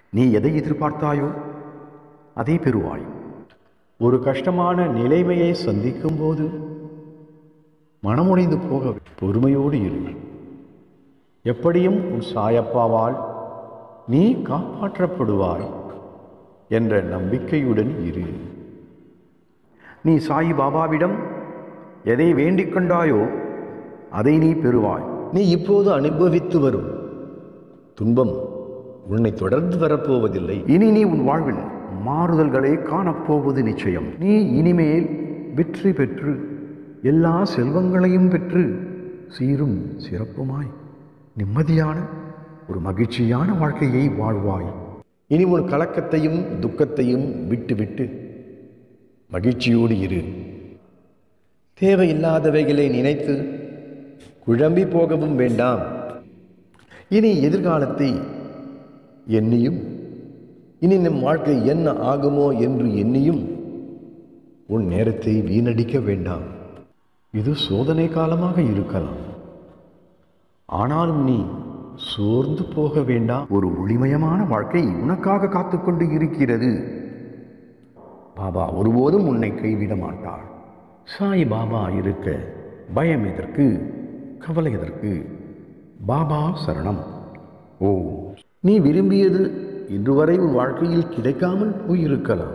நீ எதை எதிர்பார்த்தாயோ அதை பெறுவாய் ஒரு கஷ்டமான நிலைமையை சந்திக்கும் போது மனமுடைந்து போக பொறுமையோடு இரு எப்படியும் உன் சாயப்பாவால் நீ காப்பாற்றப்படுவாய் என்ற நம்பிக்கையுடன் இரு நீ சாய் பாபாவிடம் எதை வேண்டிக் கொண்டாயோ அதை நீ பெறுவாய் நீ இப்போது அனுபவித்து வரும் துன்பம் உன்னை தொடர்ந்து வரப்போவதில்லை இனி நீ உன் வாழ்வில் மாறுதல்களை காணப்போவது நிச்சயம் நீ இனிமேல் வெற்றி பெற்று எல்லா செல்வங்களையும் பெற்று சீரும் சிறப்புமாய் நிம்மதியான ஒரு மகிழ்ச்சியான வாழ்க்கையை வாழ்வாய் இனி உன் கலக்கத்தையும் துக்கத்தையும் விட்டுவிட்டு மகிழ்ச்சியோடு இரு தேவையில்லாதவைகளை நினைத்து குழம்பி போகவும் வேண்டாம் இனி எதிர்காலத்தை எண்ணியும் இனி நம் வாழ்க்கை என்ன ஆகுமோ என்று எண்ணியும் உன் நேரத்தை வீணடிக்க வேண்டாம் இது சோதனை காலமாக இருக்கலாம் ஆனாலும் நீ சோர்ந்து போக வேண்டாம் ஒரு ஒளிமயமான வாழ்க்கை உனக்காக காத்துக்கொண்டு இருக்கிறது பாபா ஒருபோதும் உன்னை கைவிட மாட்டார் சாய் பாபா இருக்க பயம் எதற்கு கவலை எதற்கு பாபா சரணம் ஓ நீ விரும்பியது இன்று வரை உன் வாழ்க்கையில் கிடைக்காமல் போயிருக்கலாம்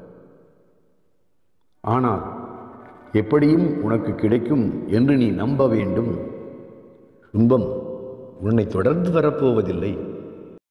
ஆனால் எப்படியும் உனக்கு கிடைக்கும் என்று நீ நம்ப வேண்டும் துன்பம் உன்னை தொடர்ந்து வரப்போவதில்லை